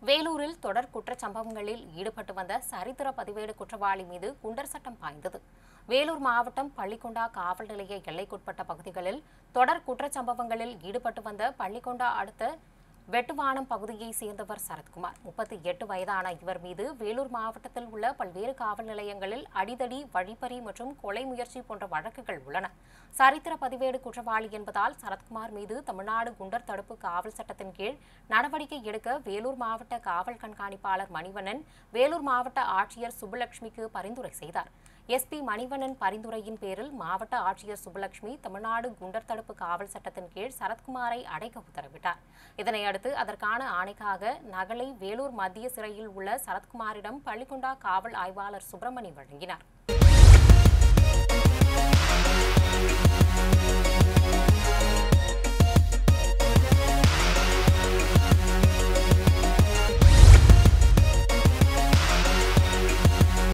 வேலூரில் தொடர் குற்றச்சம்பவங்களில் ஈடுபட்டு வந்த சரித்திர பதிவேடு குற்றவாளி மீது குண்டர் சட்டம் பாய்ந்தது வேலூர் மாவட்டம் பள்ளிக்கொண்டா காவல் நிலைய எல்லைக்குட்பட்ட பகுதிகளில் தொடர் குற்றச்சம்பவங்களில் ஈடுபட்டு வந்த பள்ளிக்கொண்டா அடுத்த வெட்டுவானம் பகுதியைச் சேர்ந்தவர் சரத்குமார் முப்பத்தி எட்டு வயதான இவர் மீது வேலூர் மாவட்டத்தில் உள்ள பல்வேறு காவல் நிலையங்களில் அடிதடி வழிப்பறி மற்றும் கொலை முயற்சி போன்ற வழக்குகள் உள்ளன சரித்திர பதிவேடு குற்றவாளி என்பதால் சரத்குமார் மீது தமிழ்நாடு குண்டர் தடுப்பு காவல் சட்டத்தின் கீழ் நடவடிக்கை எடுக்க வேலூர் மாவட்ட காவல் கண்காணிப்பாளர் மணிவண்ணன் வேலூர் மாவட்ட ஆட்சியர் சுப்புலட்சுமிக்கு பரிந்துரை செய்தார் எஸ்பி மணிவண்ணன் பரிந்துரையின் பேரில் மாவட்ட ஆட்சியர் சுப்புலட்சுமி தமிழ்நாடு குண்டர் தடுப்பு காவல் சட்டத்தின் கீழ் சரத்குமாரை அடைக்க உத்தரவிட்டார் இதனையடுத்து அதற்கான ஆணைக்காக நகலை வேலூர் மத்திய சிறையில் உள்ள சரத்குமாரிடம் பள்ளிக்கொண்டா காவல் ஆய்வாளர் சுப்பிரமணி வழங்கினார்